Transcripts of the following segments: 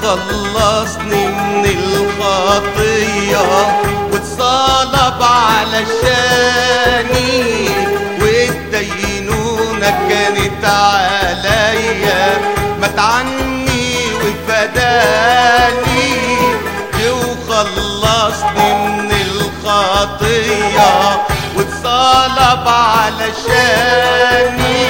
خلصني من الخطية واتصلب علشاني والدينونة كانت عليا مات عني وفداني جه وخلصني من الخطية واتصلب علشاني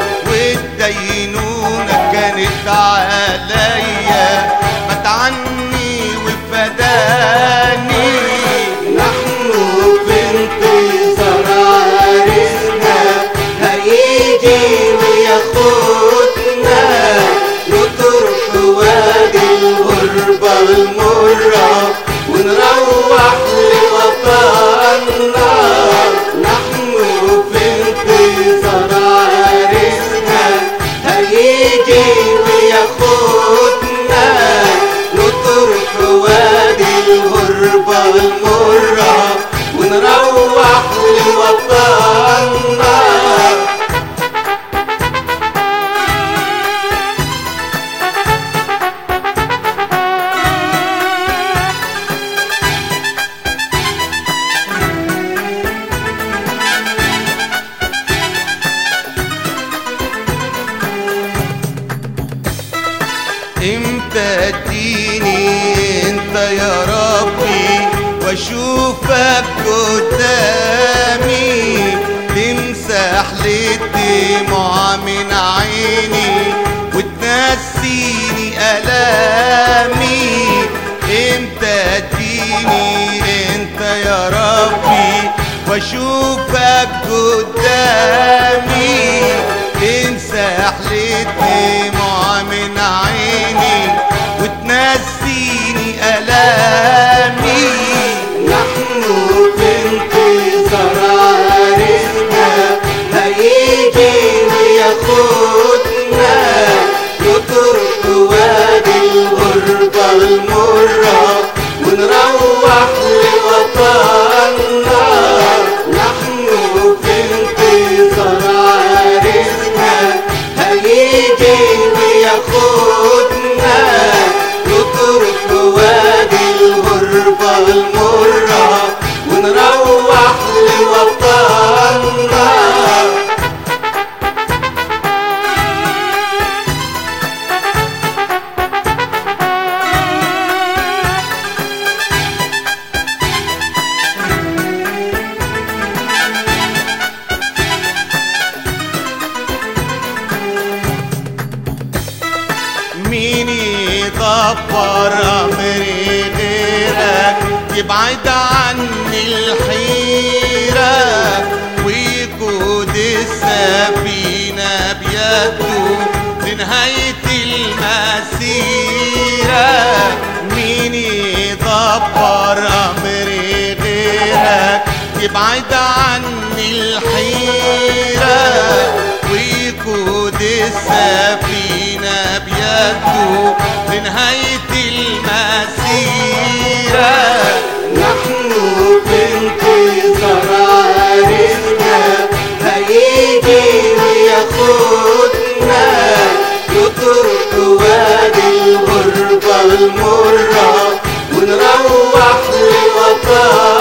والدينونة كانت عليا مات عني وفداني نحن في انتظار عريسنا هيجي وياخدنا نطرح وادي الغربة المرة ونروح لوطننا نحن في انتظار عريسنا هيجي وياخدنا نطرح وادي الغربة المرة ونروح لوطننا امتى اديني انت يا ربي واشوفك قدامي تمسح لي الدموع من عيني وتنسيني الامي امتى اديني انت يا ربي واشوفك قدامي تمسح لي الدموع من عيني وتنسيني الامي نحن في انتظار عريسنا هيجي وياخدنا نطرح وادي الغربة المرة ونروح لوطننا نحن في انتظار عريسنا هيجي وياخدنا نطرح وادي الغربة المرة ونروح لوطننا مين يدبر امري غيرك يبعد عني الحيرة ويقود السفينة بيده لنهاية المسيرة مين يدبر امري غيرك يبعد عني الحيرة ويقود السفينة بيده لنهاية المسيرة نحن في انتظار عريسنا هيجي وياخدنا نطرح وادي الغربة المرة ونروح لوطننا